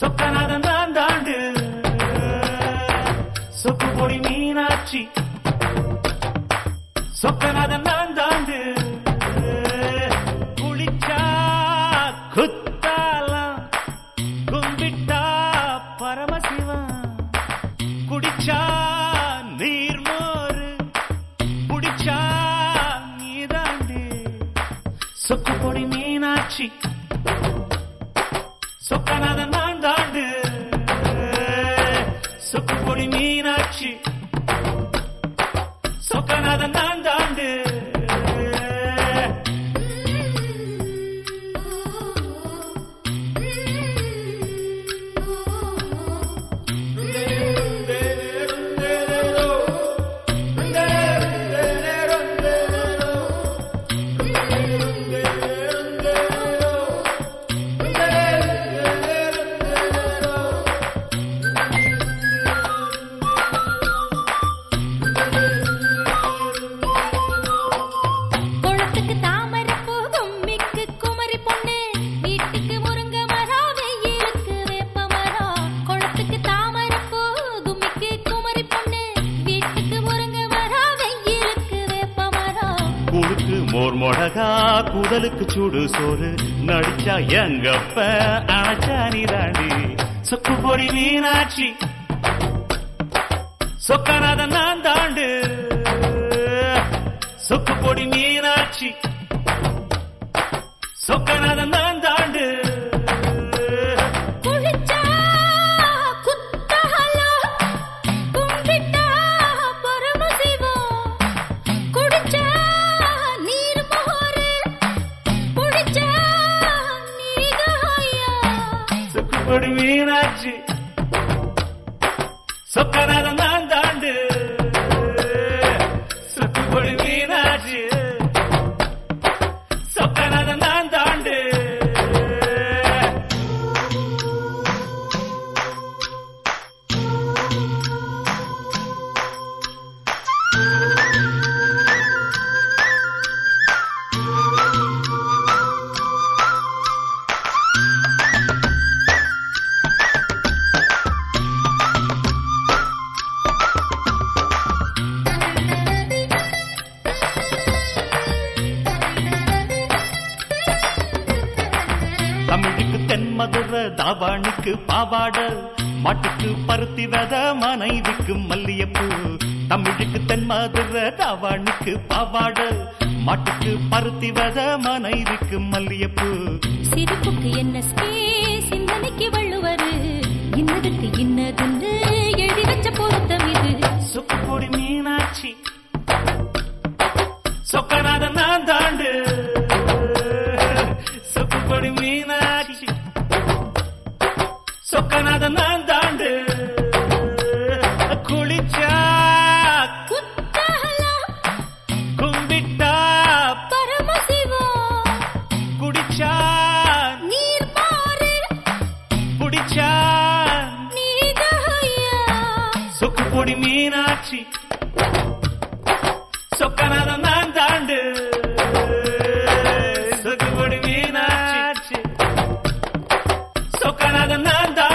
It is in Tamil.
சொக்கநாதன் நான் தாண்டு சொக்கு பொடி மீனாட்சி சொக்கநாதன் நான் தாண்டு குளிச்சா குத்தாலாம் கும்பிட்டா பரமசிவன் குடிச்சா நீர்மோரு புடிச்சா நீதாண்டு சொக்கு பொடி மீனாட்சி சொக்கநாதன் நான் தாண்டு சொக்கு பொடி மீனாட்சி சொக்கநாதன் நான் தாண்டு குளத்துக்கு தாமரை பூ கும்மிக்கு குமரி பொண்ணு வீட்டுக்கு முருங்க மரம் வெயிலுக்கு வேப்ப மரம் குளத்துக்கு தாமரை பூ கும்மிக்கு குமரி பொண்ணு வீட்டுக்கு முருங்க மரம் வெயிலுக்கு வேப்ப மரம் குழுக்கு மோர் மொடகா குடலுக்கு சூடு சோறு நடிச்சா எங்கப்ப அணைச்சா நீதாண்டி சொக்கு பொடி மீனாட்சி சொக்கநாதன் நான் தாண்டு சொக்கு பொடி மீனாட்சி சொக்கநாதன் நான் தாண்டு குளிச்சா குத்தாலம் கும்பிட்டா பரமசிவம் குடிச்சா நீர் மோரு குடிச்சா நீதாயா சொக்கு பொடி மீனாட்சி சொக்கநாதன் நான் தாண்டு சொக்கு பொடி மீனாட்சி சொக்கநாதன் நான் தாண்டு தமிழுக்கு தென்மதுர தாவாணிக்கு பாவாட மாட்டுக்கு பருத்தி வித மனைவிக்கு மல்லியப்பூ தமிழுக்கு தென்மதுர தாவாணிக்கு பாவாட மாட்டுக்கு பருத்தி வித மனைவிக்கு மல்லியப்பூ சிரிப்புக்கு என்ன ஸ்பேஸ் சிந்தனைக்கு வள்ளுவரு இன்னதுக்கு இன்னதுன்னு எழுதி வச்ச பொருத்தம் இது சுக்குப்பொடி மீனாட்சி சொக்கநாதன் நான் தாண்டு சுக்குப்பொடி மீனாட்சி சொக்கநாதன் நான் தாண்டு குளிச்சா குத்தாலம் கும்பிட்டா பரமசிவம் குடிச்சா நீர் மாறு புடிச்சா நீதாயா சொக்குப்பொடி மீனாட்சி சொக்கநாதன் நான் தாண்டு சொக்குப்பொடி மீனாட்சி சொக்கநாதன் நான் தாண்டு